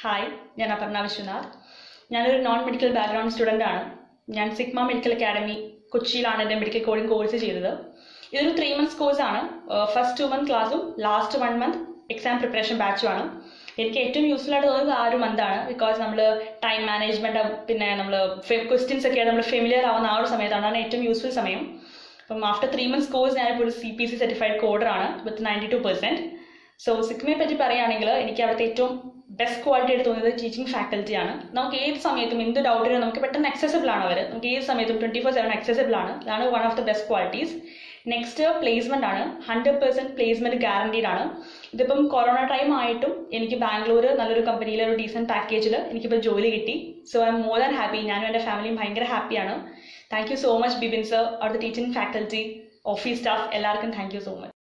hi ഞാൻ അപർണ വിശ്വനാഥ് ഞാനൊരു non medical background student ആണ് ഞാൻ സിഗ്മ മെഡിക്കൽ അക്കാഡമി കൊച്ചിയിലാണ് എൻ്റെ മെഡിക്കൽ കോഡിംഗ് കോഴ്സ് ചെയ്തത് ഇതൊരു ത്രീ മന്ത്സ് കോഴ്സാണ് ഫസ്റ്റ് ടു മന്ത് ക്ലാസ്സും last one month exam preparation ബാച്ചുമാണ് എനിക്ക് ഏറ്റവും യൂസ്ഫുൾ ആയിട്ട് തോന്നുന്നത് ആ ഒരു മന്താണ് ബിക്കോസ് നമ്മൾ ടൈം മാനേജ്മെൻറ്റ് പിന്നെ നമ്മൾ ക്വസ്റ്റ്യൻസ് ഒക്കെ നമ്മൾ ഫെമിലിയർ ആവുന്ന ആ ഒരു സമയത്താണ് അതാണ് ഏറ്റവും യൂസ്ഫുൾ സമയം അപ്പം ആഫ്റ്റർ ത്രീ മന്ത്സ് കോഴ്സ് ഞാനിപ്പോൾ ഒരു സി പി സി സർട്ടിഫൈഡ് കോഡറാണ് with ninety two percent so സിക്കിമയെ പറ്റി പറയുകയാണെങ്കിൽ എനിക്ക് അവിടുത്തെ ഏറ്റവും ബെസ്റ്റ് ക്വാളിറ്റി ആയിട്ട് തോന്നിയത് ടീച്ചിങ് ഫാക്കൽറ്റിയാണ് നമുക്ക് ഏത് സമയത്തും എന്ത് ഡൗട്ടിനും നമുക്ക് പെട്ടെന്ന് accessible ആണ് അവർ നമുക്ക് ഏത് സമയത്തും ട്വൻറ്റി ഫോർ സെവൻ accessible ആണ് അതാണ് one of the best qualities next placement ആണ് ഹൺഡ്രഡ് പെർസെന്റ് പ്ലേസ്മെന്റ് ഗ്യാരണ്ടീഡ് ആണ് ഇതിപ്പം കൊറോണ ടൈം ആയിട്ടും എനിക്ക് ബാംഗ്ലൂർ നല്ലൊരു കമ്പനിയിൽ ഒരു ഡീസൻറ്റ് പാക്കേജിൽ എനിക്കിപ്പോൾ ജോലി കിട്ടി so I'm more than happy ഞാനും എൻ്റെ ഫാമിലിയും ഭയങ്കര ഹാപ്പിയാണ് thank you so much Bibin sir അവിടുത്തെ ടീച്ചിങ് ഫാക്കൽറ്റി ഓഫീസ് സ്റ്റാഫ് എല്ലാവർക്കും താങ്ക് യു സോ മച്ച്